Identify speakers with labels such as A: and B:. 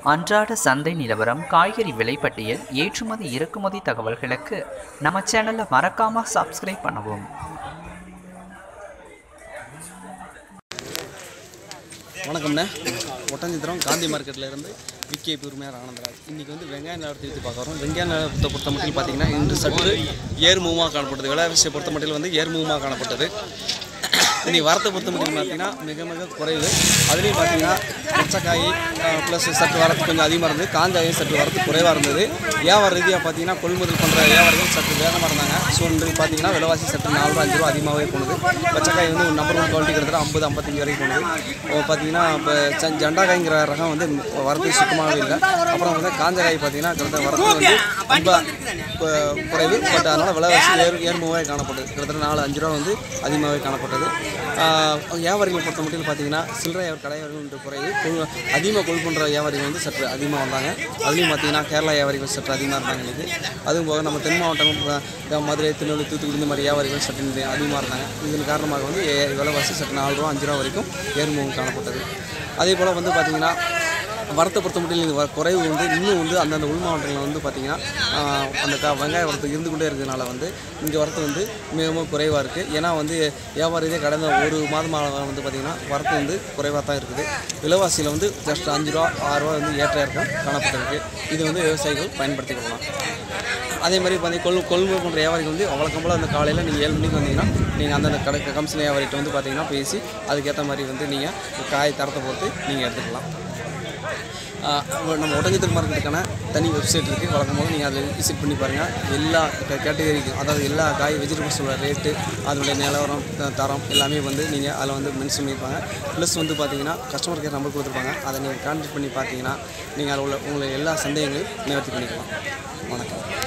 A: அன்றாட சந்தை நிலவரம் காய்கறி விலைப்பட்டியல் ஏற்றுமதி இறக்குமதி தகவல்களுக்கு நம்ம சேனலை மறக்காம சப்ஸ்கிரைப் பண்ணவும்
B: வணக்கம்ண்ணே ஒட்டஞ்சித்திரம் காந்தி மார்க்கெட்டில் இருந்து விகேபி உரிமையார் ஆனந்தராஜ் இன்றைக்கி வந்து வெங்காய நிலவரத்தை எடுத்து பார்க்குறோம் வெங்காய நிலவரத்தை பொறுத்த மட்டும் பார்த்தீங்கன்னா இன்று சற்று ஏர்மூவமாக காணப்பட்டது விலைவாசியை பொறுத்த மட்டும் வந்து ஏர்மூவமாக காணப்பட்டது இனி வரத்தை பொறுத்த மட்டும் பார்த்தீங்கன்னா மிக மிக குறைவு அதுலேயும் பார்த்தீங்கன்னா பச்சைக்காய் ப்ளஸ் சற்று வரத்து கொஞ்சம் அதிகமாக இருந்தது காஞ்சாயும் சற்று வரத்து குறைவாக இருந்தது வியாபார ரீதியாக பார்த்தீங்கன்னா கொள்முதல் பண்ணுற வியாபாரிகள் சற்று வேகமாக இருந்தாங்க ஸோ இன்று பார்த்தீங்கன்னா விலைவாசி சற்று நாலு ரூபா அஞ்சு ரூபா அதிகமாகவே போனது பச்சைக்காய் வந்து நம்பர் ஒன் குவாலிட்டி கிட்டத்தட்ட ஐம்பது ஐம்பத்தஞ்சு வரைக்கும் போனது இப்போ பார்த்தீங்கன்னா இப்போ ச- ஜண்டாக்காய்ங்கிற ரகம் வந்து வரத்து சுத்தமாகவே இல்லை அப்புறம் வந்து காஞ்சக்காய் பார்த்தீங்கன்னா கிட்டத்தட்ட வரத்து வந்து ரொம்ப கு- குறைவு பட் அதனால் விலைவாசி ஏர் ஏர்மூவாக காணப்பட்டது கிட்டத்தட்ட நாலு அஞ்சு ரூபா வந்து அதிகமாகவே காணப்பட்டது ஆஹ் வியாபாரிகள் பொறுத்த மட்டும் பார்த்தீங்கன்னா சில்லறை கடையாளர்கள் என்று குறைவு கொள் அதிகமாக கொள் பண்ணுற வியாபாரிகள் வந்து சற்று அதிகமாக வந்தாங்க அதுலேயும் பார்த்தீங்கன்னா கேரளா வியாபாரிகள் சற்று அதிகமாக இருந்தாங்க இன்னைக்கு அதுவும் போக நம்ம தென் மாவட்டம் அஹ், இந்த மதுரை திருநெல்வேலி தூத்துக்குடி இந்த மாதிரி வியாபாரிகள் சற்று இன்னைக்கு அதிகமாக இருந்தாங்க இதன் காரணமாக வந்து ஏ- விலைவாசி சற்று நாலு ரூபா அஞ்சு ரூபா வரைக்கும் ஏர்மூவம் காணப்பட்டது அதே போல் வந்து பார்த்திங்கன்னா வரத்தை பொறுத்த மட்டும் இந்த வ- குறைவு வந்து இன்னும் வந்து அந்தந்த உள் மாவட்டங்களில் வந்து பார்த்திங்கன்னா ஆஹ், அந்த க வெங்காய வரத்து இருந்து கொண்டே இருக்கிறதுனால வந்து இங்கே வரத்து வந்து மிகவும் குறைவாக இருக்குது ஏன்னா வந்து வியாபாரியே கடந்த ஒரு மாதமாக வந்து பார்த்திங்கன்னா வரத்து வந்து குறைவாக தான் இருக்குது விலைவாசியில் வந்து ஜஸ்ட் அஞ்சு ரூபா ஆறு ரூபா வந்து ஏற்ற இறக்கம் காணப்பட்டிருக்கு இது வந்து விவசாயிகள் பயன்படுத்திக் கொள்ளலாம் அதே மாதிரி வந்து கொள் கொள்முதல் பண்ணுற வியாபாரிகள் வந்து வழக்கம் போல் அந்த காலையில் நீங்கள் ஏழு மணிக்கு வந்தீங்கன்னா நீங்கள் அந்தந்த கடை கம்சன் வியாபாரிகிட்ட வந்து பார்த்தீங்கன்னா பேசி அதுக்கேற்ற மாதிரி வந்து நீங்கள் காய் தரத்தை பொறுத்து நீங்கள் எடுத்துக்கலாம் ஆஹ் நம்ம ஒட்டஞ்சத்திர மார்க்கெட்டுக்கான தனி வெப்சைட் இருக்குது வழக்கம் போது நீங்கள் அதில் விசிட் பண்ணி பாருங்கள் எல்லா கேட்டகரிக்கு அதாவது எல்லா காய் வெஜிடபிள்ஸோட ரேட்டு அதனுடைய நிலவரம் த- தரம் எல்லாமே வந்து நீங்கள் அதில் வந்து மென்ஷன் பண்ணியிருப்பாங்க ப்ளஸ் வந்து பார்த்தீங்கன்னா கஸ்டமர் கேர் நம்பர் கொடுத்துருப்பாங்க அதை நீங்கள் கான்டாக்ட் பண்ணி பார்த்தீங்கன்னா நீங்கள் அதில் உள்ள உங்களை எல்லா சந்தேகங்களையும் நிவர்த்தி பண்ணிக்கலாம் வணக்கம்